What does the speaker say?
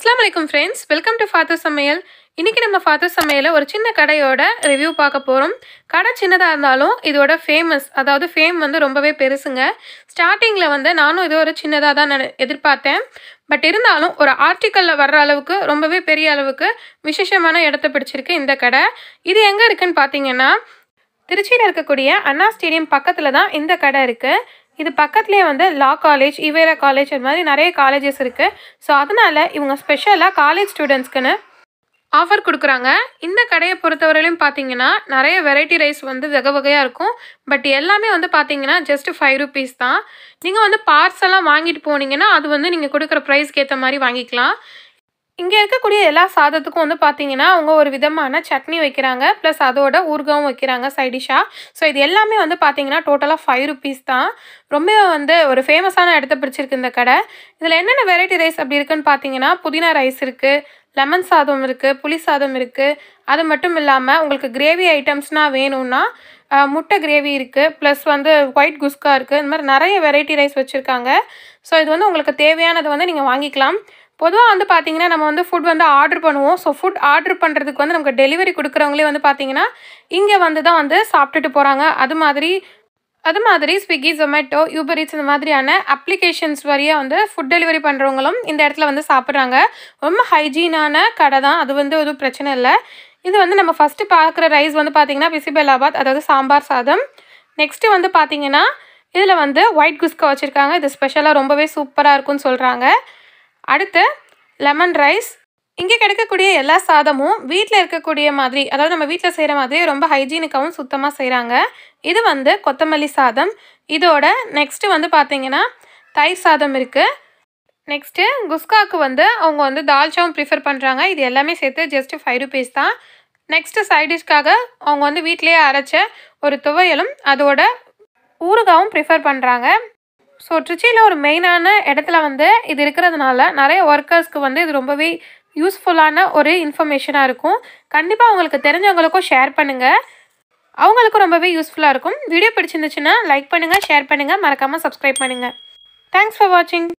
அஸ்லாம் வலைக்கும் friends welcome to father சமையல் இன்றைக்கி நம்ம ஃபாதர் சமையலில் ஒரு சின்ன கடையோட ரிவ்யூ பார்க்க போகிறோம் கடை சின்னதாக இருந்தாலும் இதோட ஃபேமஸ் அதாவது ஃபேம் வந்து ரொம்பவே பெருசுங்க ஸ்டார்டிங்கில் வந்து நானும் இது ஒரு சின்னதாக தான் நான் எதிர்பார்த்தேன் பட் இருந்தாலும் ஒரு ஆர்டிக்கலில் வர்ற அளவுக்கு ரொம்பவே பெரிய அளவுக்கு விசேஷமான இடத்த பிடிச்சிருக்கு இந்த கடை இது எங்கே இருக்குன்னு பார்த்தீங்கன்னா திருச்சியில் இருக்கக்கூடிய அண்ணா ஸ்டேடியம் பக்கத்தில் தான் இந்த கடை இருக்குது இது பக்கத்துலேயே வந்து லா காலேஜ் இவேரா காலேஜ் அது மாதிரி நிறைய காலேஜஸ் இருக்குது ஸோ அதனால் இவங்க ஸ்பெஷலாக காலேஜ் ஸ்டூடெண்ட்ஸ்க்குன்னு ஆஃபர் கொடுக்குறாங்க இந்த கடையை பொறுத்தவரையிலும் பார்த்தீங்கன்னா நிறைய வெரைட்டி ரைஸ் வந்து வகை வகையாக இருக்கும் பட் எல்லாமே வந்து பார்த்தீங்கன்னா ஜஸ்ட் ஃபைவ் ருபீஸ் தான் நீங்கள் வந்து பார்சலாக வாங்கிட்டு போனீங்கன்னா அது வந்து நீங்கள் கொடுக்குற ப்ரைஸ்க்கு ஏற்ற மாதிரி வாங்கிக்கலாம் இங்கே இருக்கக்கூடிய எல்லா சாதத்துக்கும் வந்து பார்த்தீங்கன்னா அவங்க ஒரு விதமான சட்னி வைக்கிறாங்க ப்ளஸ் அதோட ஊறுகாவும் வைக்கிறாங்க சைடிஷாக ஸோ இது எல்லாமே வந்து பார்த்தீங்கன்னா டோட்டலாக ஃபைவ் ருபீஸ் தான் ரொம்ப வந்து ஒரு ஃபேமஸான இடத்த பிடிச்சிருக்கு இந்த கடை இதில் என்னென்ன வெரைட்டி ரைஸ் அப்படி இருக்குன்னு பார்த்தீங்கன்னா புதினா ரைஸ் இருக்குது லெமன் சாதம் இருக்குது புளி சாதம் இருக்குது அது மட்டும் இல்லாமல் உங்களுக்கு கிரேவி ஐட்டம்ஸ்னால் வேணும்னா அஹ், முட்டை கிரேவி இருக்குது ப்ளஸ் வந்து ஒயிட் குஸ்கா இருக்குது இந்த மாதிரி நிறைய வெரைட்டி ரைஸ் வச்சுருக்காங்க ஸோ இது வந்து உங்களுக்கு தேவையானதை வந்து நீங்கள் வாங்கிக்கலாம் பொதுவாக வந்து பார்த்தீங்கன்னா நம்ம வந்து ஃபுட் வந்து ஆர்டர் பண்ணுவோம் ஸோ ஃபுட் ஆர்டர் பண்ணுறதுக்கு வந்து நமக்கு டெலிவரி கொடுக்குறவங்களே வந்து பார்த்தீங்கன்னா இங்கே வந்து தான் வந்து சாப்பிட்டுட்டு போகிறாங்க அது மாதிரி அது மாதிரி ஸ்விக்கி ஜொமேட்டோ யூபர் இட்ஸ் இந்த மாதிரியான அப்ளிகேஷன்ஸ் வழியாக வந்து ஃபுட் டெலிவரி பண்ணுறவங்களும் இந்த இடத்துல வந்து சாப்பிட்றாங்க ரொம்ப ஹைஜீனான கடை தான் அது வந்து எதுவும் பிரச்சனை இல்லை இது வந்து நம்ம ஃபஸ்ட்டு பார்க்குற ரைஸ் வந்து பார்த்தீங்கன்னா பிசிபெல்லாபாத் அதாவது சாம்பார் சாதம் நெக்ஸ்ட்டு வந்து பார்த்தீங்கன்னா இதில் வந்து ஒயிட் குஸ்கா வச்சுருக்காங்க இது ஸ்பெஷலாக ரொம்பவே சூப்பராக இருக்கும்னு சொல்கிறாங்க அடுத்து லெமன் ரைஸ் இங்கே கிடைக்கக்கூடிய எல்லா சாதமும் வீட்டில் இருக்கக்கூடிய மாதிரி அதாவது நம்ம வீட்டில் செய்கிற மாதிரி ரொம்ப ஹைஜீனிக்காகவும் சுத்தமாக செய்கிறாங்க இது வந்து கொத்தமல்லி சாதம் இதோட நெக்ஸ்ட்டு வந்து பார்த்தீங்கன்னா தயிர் சாதம் இருக்குது நெக்ஸ்ட்டு குஸ்காவுக்கு வந்து அவங்க வந்து தால்ச்சாவும் ப்ரிஃபர் பண்ணுறாங்க இது எல்லாமே சேர்த்து ஜஸ்ட்டு ஃபைவ் ருபீஸ் தான் நெக்ஸ்ட்டு சைட் டிஷ்க்காக அவங்க வந்து வீட்டிலேயே அரைச்ச ஒரு துவையலும் அதோட ஊறுகாவும் ப்ரிஃபர் பண்ணுறாங்க ஸோ ட்ரிச்சியில் ஒரு மெயினான இடத்துல வந்து இது இருக்கிறதுனால நிறைய ஒர்க்கர்ஸ்க்கு வந்து இது ரொம்பவே யூஸ்ஃபுல்லான ஒரு இன்ஃபர்மேஷனாக இருக்கும் கண்டிப்பாக உங்களுக்கு தெரிஞ்சவங்களுக்கும் ஷேர் பண்ணுங்கள் அவங்களுக்கும் ரொம்பவே யூஸ்ஃபுல்லாக இருக்கும் வீடியோ பிடிச்சிருந்துச்சுன்னா லைக் பண்ணுங்கள் ஷேர் பண்ணுங்கள் மறக்காமல் சப்ஸ்கிரைப் பண்ணுங்கள் தேங்க்ஸ் ஃபார் வாட்சிங்